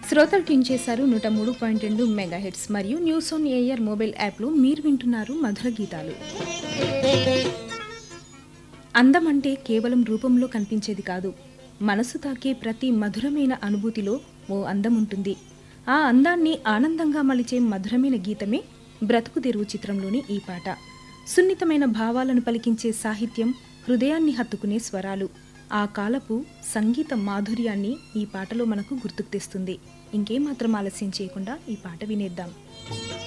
శ్రోతలు ట్యూన్ చేశారు నూట మూడు పాయింట్ రెండు మెగా హెడ్స్ మరియు న్యూస్ ఆన్ ఎయిర్ మొబైల్ యాప్లో మీరు వింటున్నారు మధుర గీతాలు అందం అంటే కేవలం రూపంలో కనిపించేది కాదు మనసు తాకే ప్రతి మధురమైన అనుభూతిలో ఓ అందం ఉంటుంది ఆ అందాన్ని ఆనందంగా మలిచే మధురమైన గీతమే బ్రతుకు తెరువు చిత్రంలోని ఈ పాట సున్నితమైన భావాలను పలికించే సాహిత్యం హృదయాన్ని హత్తుకునే స్వరాలు ఆ కాలపు సంగీత మాధుర్యాన్ని ఈ పాటలో మనకు గుర్తుకు తెస్తుంది ఇంకేమాత్రం ఆలస్యం చేయకుండా ఈ పాట వినేద్దాం